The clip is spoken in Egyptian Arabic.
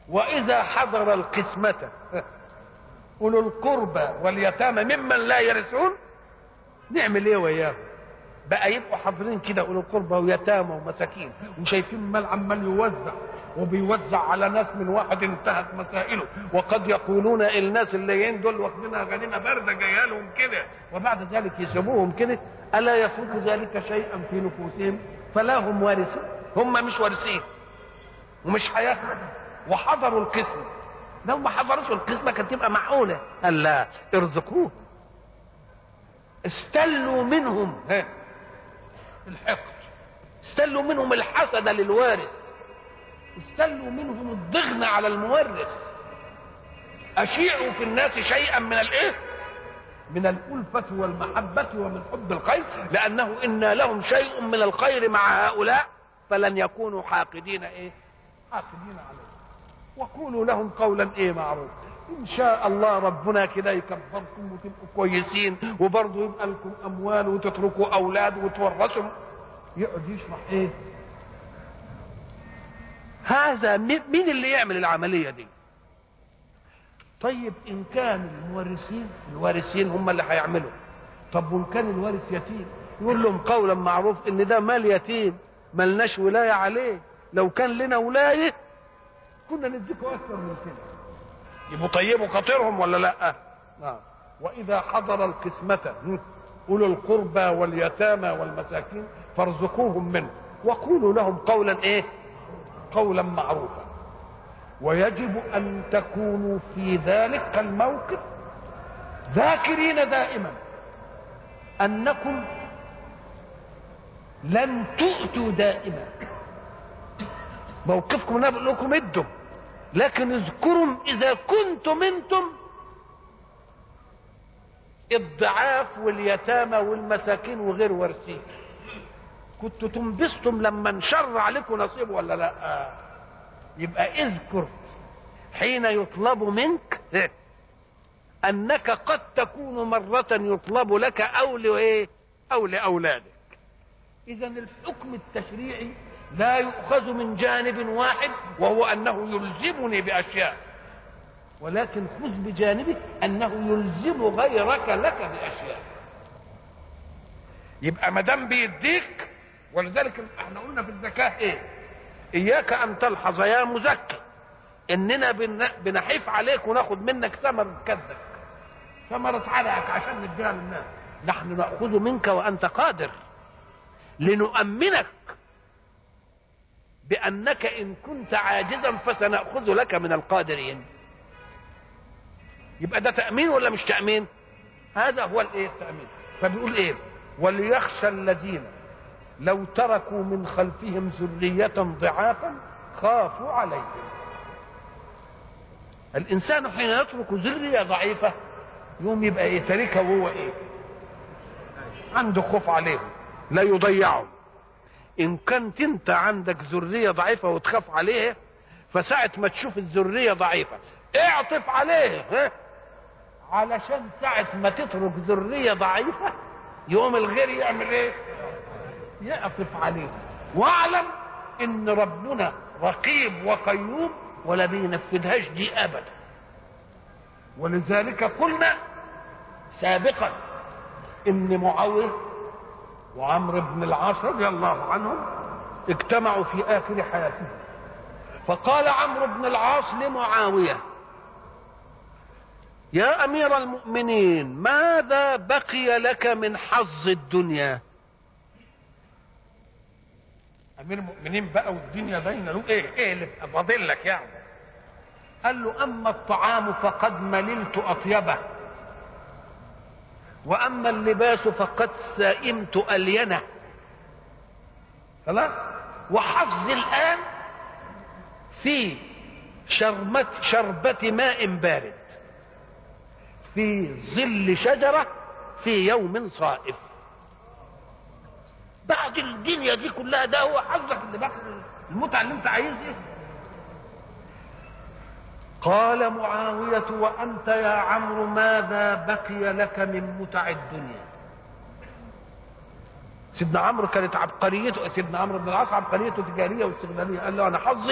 واذا حضر القسمه اولو القربى واليتامى ممن لا يرثون نعمل ايه وياهم بقى يبقوا حاضرين كده اولو القربى ويتامى ومساكين وشايفين المال عمال يوزع وبيوزع على ناس من واحد انتهت مسائله وقد يقولون الناس اللي جايين دول واخدينها غنيمه بارده جايه لهم كده وبعد ذلك يسيبوهم كده الا يفوت ذلك شيئا في نفوسهم فلا هم وارثون هم مش وارثين ومش هياخدوا وحضروا القسمه لو ما حضروش القسمه كانت تبقى معقوله قال لا ارزقوه استلوا منهم ها الحقد استلوا منهم الحسد للوارث استلوا منهم الضغن على المورث اشيعوا في الناس شيئا من الايه من الألفة والمحبة ومن حب الخير لأنه إن لهم شيء من الخير مع هؤلاء فلن يكونوا حاقدين إيه حاقدين عليه وقولوا لهم قولا إيه معروف إن شاء الله ربنا كده يكبركم وتبقوا كويسين وبرضه يبقى لكم أموال وتتركوا أولاد وتورثوا يقعد يشرح إيه هذا مين اللي يعمل العملية دي طيب ان كان المورثين الوارثين هم اللي هيعملوا طب وان كان الوارث يتيم يقول لهم قولا معروف ان ده مال يتيم ملناش ولايه عليه لو كان لنا ولايه كنا نديكوا اكثر من كده يبقوا طيبوا خاطرهم ولا لا نعم واذا حضر القسمه اولو القربى واليتامى والمساكين فارزقوهم منه وقولوا لهم قولا ايه قولا معروفا ويجب ان تكونوا في ذلك الموقف ذاكرين دائما انكم لن تؤتوا دائما موقفكم انا بقول لكم ادوا لكن اذكروا اذا كنتم انتم الضعاف واليتامى والمساكين وغير وارثين كنتوا تنبسطم لما انشر عليكم نصيب ولا لا يبقى اذكر حين يطلب منك انك قد تكون مرة يطلب لك او لايه او لاولادك اذا الحكم التشريعي لا يؤخذ من جانب واحد وهو انه يلزمني باشياء ولكن خذ بجانبه انه يلزم غيرك لك باشياء يبقى ما دام بيديك ولذلك احنا قلنا في الزكاه ايه اياك ان تلحظ يا مزكي اننا بنحيف عليك وناخد منك ثمرة كدك ثمرة عرقك عشان نديها للناس نحن ناخذ منك وانت قادر لنؤمنك بانك ان كنت عاجزا فسناخذ لك من القادرين يبقى ده تامين ولا مش تامين هذا هو الايه التامين فبيقول ايه وليخشى الذين لو تركوا من خلفهم ذرية ضعافا خافوا عليهم الإنسان حين يترك ذرية ضعيفة يوم يبقى ايه تاركها وهو ايه عنده خوف عليهم لا يضيعهم ان كنت انت عندك ذرية ضعيفة وتخاف عليه فساعة ما تشوف الذرية ضعيفة اعطف عليه ها علشان ساعة ما تترك ذرية ضعيفة يوم الغير يعمل ايه يعطف عليه واعلم ان ربنا رقيب وقيوم ولا بينفذهاش دي ابدا ولذلك قلنا سابقا ان معاويه وعمرو بن العاص رضي الله عنهم اجتمعوا في اخر حياتهم فقال عمرو بن العاص لمعاويه يا امير المؤمنين ماذا بقي لك من حظ الدنيا امير المؤمنين بقى والدنيا باينه له ايه ايه اللي فاضل لك يعني قال له اما الطعام فقد مللت اطيبه واما اللباس فقد سئمت الينه خلاص وحظي الان في شرمة شربة ماء بارد في ظل شجرة في يوم صائف بعد الدنيا دي كلها ده هو حظك اللي باقي المتعة اللي انت عايزها قال معاوية وأنت يا عمرو ماذا بقي لك من متع الدنيا سيدنا عمرو كانت عبقريته سيدنا عمرو بن العاص عبقريته تجارية واستغلالية قال له أنا حظي